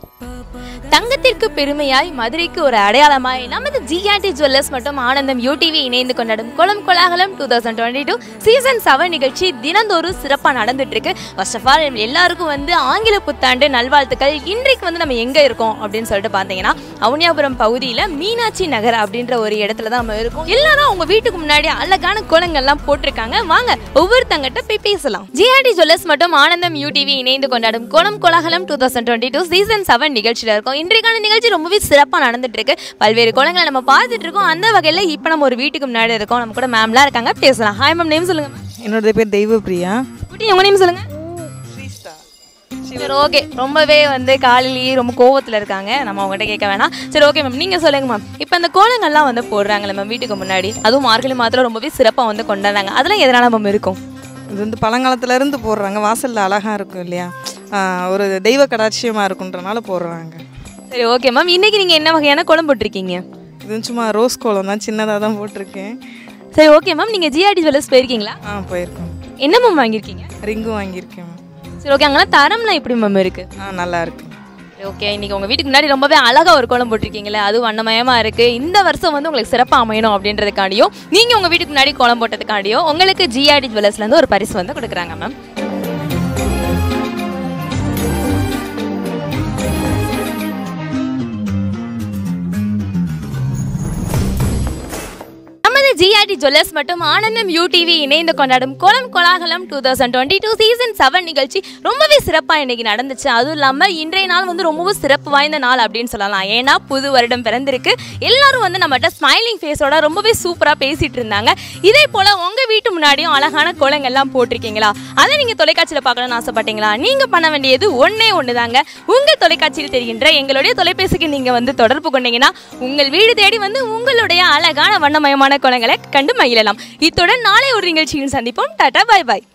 தங்கத்திற்கு பெருமையாய் மதுரைக்கு ஒரு அடையாளமாய் நமது ஜிஆர்டி ஜுவல்லர்ஸ் மற்றும் ஆனந்தம் யூடிவி இணைந்து கொண்டாடும் குளம் கோலாகலம் two thousand twenty two season seven நிகழ்ச்சி தினந்தோறும் சிறப்பாக நடந்துட்டு இருக்கு ஃபர்ஸ்ட் ஆஃப் ஆல் எல்லாருக்கும் வந்து ஆங்கில புத்தாண்டு நல்வாழ்த்துக்கள் இன்றைக்கு வந்து நம்ம எங்கே இருக்கோம் அப்படின்னு சொல்லிட்டு பார்த்தீங்கன்னா அவனியாபுரம் பகுதியில் மீனாட்சி நகர் அப்படின்ற ஒரு இடத்துல தான் நம்ம இருக்கோம் எல்லாரும் அவங்க வீட்டுக்கு முன்னாடி அழகான கோலங்கள்லாம் போட்டிருக்காங்க வாங்க ஒவ்வொருத்தங்கிட்ட போய் பேசலாம் ஜிஆர்டி ஜுவல்லர்ஸ் மற்றும் ஆனந்தம் யூடிவி இணைந்து கொண்டாடும் கோலம் கோலாகலம் two thousand twenty two season seven நிகழ்ச்சியில் இருக்கோம் இன்றைக்கான நிகழ்ச்சி ரொம்பவே சிறப்பாக நடந்துட்டு இருக்கு பல்வேறு கோலங்களை நம்ம பார்த்துட்டு இருக்கோம் அந்த வகையில் இப்போ நம்ம ஒரு வீட்டுக்கு முன்னாடி இருக்கோம் நம்ம கூட மேம்லாம் இருக்காங்க பேசலாம் ஹாய் மேம் நேம் சொல்லுங்க ma'am. என்னோட பேர் தெய்வப்பிரியா குட்டி உங்க நேம் சொல்லுங்க சரி ஓகே ரொம்பவே வந்து காலையிலேயே ரொம்ப கோவத்தில் இருக்காங்க நம்ம அவங்ககிட்ட கேட்க வேணாம் சரி ஓகே மேம் நீங்கள் சொல்லுங்க மேம் இப்போ இந்த கோலங்கள்லாம் வந்து போடுறாங்களே மேம் வீட்டுக்கு முன்னாடி அதுவும் மார்கழி மாதத்தில் ரொம்பவே சிறப்பாக வந்து கொண்டாடுறாங்க அதெல்லாம் எதனால மேம் இருக்கும் இது வந்து பழங்காலத்துல இருந்து போடுறாங்க வாசல்ல அழகா இருக்கும் இல்லையா ஆஹ் ஒரு தெய்வ கடாட்சியமா இருக்குன்றனால போடுறாங்க சரி ஓகே மேம் இன்னைக்கு நீங்கள் என்ன வகையான கோலம் போட்டிருக்கீங்க இது வந்து சும்மா ரோஸ் கோலம் தான் சின்னதாக தான் போட்டிருக்கேன் சரி ஓகே மேம் நீங்கள் ஜிஆர்டி ஜுவல்லர்ஸ் போயிருக்கீங்களா ஆ போயிருக்கோம் என்ன மேம் வாங்கியிருக்கீங்க ரிங்கும் வாங்கியிருக்கேன் சரி ஓகே அங்கெல்லாம் தரம்லாம் எப்படி மேம் இருக்கு ஆ நல்லா இருக்கு சரி ஓகே இன்னைக்கு உங்கள் வீட்டுக்கு முன்னாடி ரொம்பவே அழகாக ஒரு கோலம் போட்டிருக்கீங்களே அது வண்ணமயமாக இருக்குது இந்த வருஷம் வந்து உங்களுக்கு சிறப்பாக அமையணும் அப்படின்றதுக்காண்டியும் நீங்கள் உங்கள் வீட்டுக்கு முன்னாடி கோலம் போட்டதுக்காண்டியும் உங்களுக்கு ஜிஆர்டி ஜுவல்லர்ஸ்லேருந்து ஒரு பரிசு வந்து கொடுக்குறாங்க மேம் நமது ஜிஆர்டி ஜுவல்லர்ஸ் மற்றும் ஆனந்தம் யூடிவி இணைந்து கொண்டாடும் கோலம் கோலாகலம் two thousand twenty two season seven நிகழ்ச்சி ரொம்பவே சிறப்பாக இன்னைக்கு நடந்துச்சு அதுவும் இல்லாமல் இன்றைய நாள் வந்து ரொம்பவும் சிறப்பு வாய்ந்த நாள் அப்படின்னு சொல்லலாம் ஏன்னா புது வருடம் பிறந்திருக்கு எல்லாரும் வந்து நம்மகிட்ட ஸ்மைலிங் ஃபேஸோட ரொம்பவே சூப்பராக பேசிட்டு இருந்தாங்க இதே போல் உங்கள் வீட்டு முன்னாடியும் அழகான கோலங்கள்லாம் போட்டிருக்கீங்களா அதை நீங்கள் தொலைக்காட்சியில் பார்க்கணும்னு ஆசைப்பட்டீங்களா நீங்கள் பண்ண வேண்டியது ஒன்றே ஒன்று தாங்க உங்கள் தொலைக்காட்சியில் தெரிகின்ற எங்களுடைய தொலைபேசிக்கு நீங்கள் வந்து தொடர்பு கொண்டீங்கன்னா உங்கள் வீடு தேடி வந்து உங்களுடைய அழகான வண்ணமயமான கோலங்களை கண்டு மகிழலாம் இத்துடன் நாளை ஒரு நிகழ்ச்சியில் சந்திப்போம் டாடா பை பாய்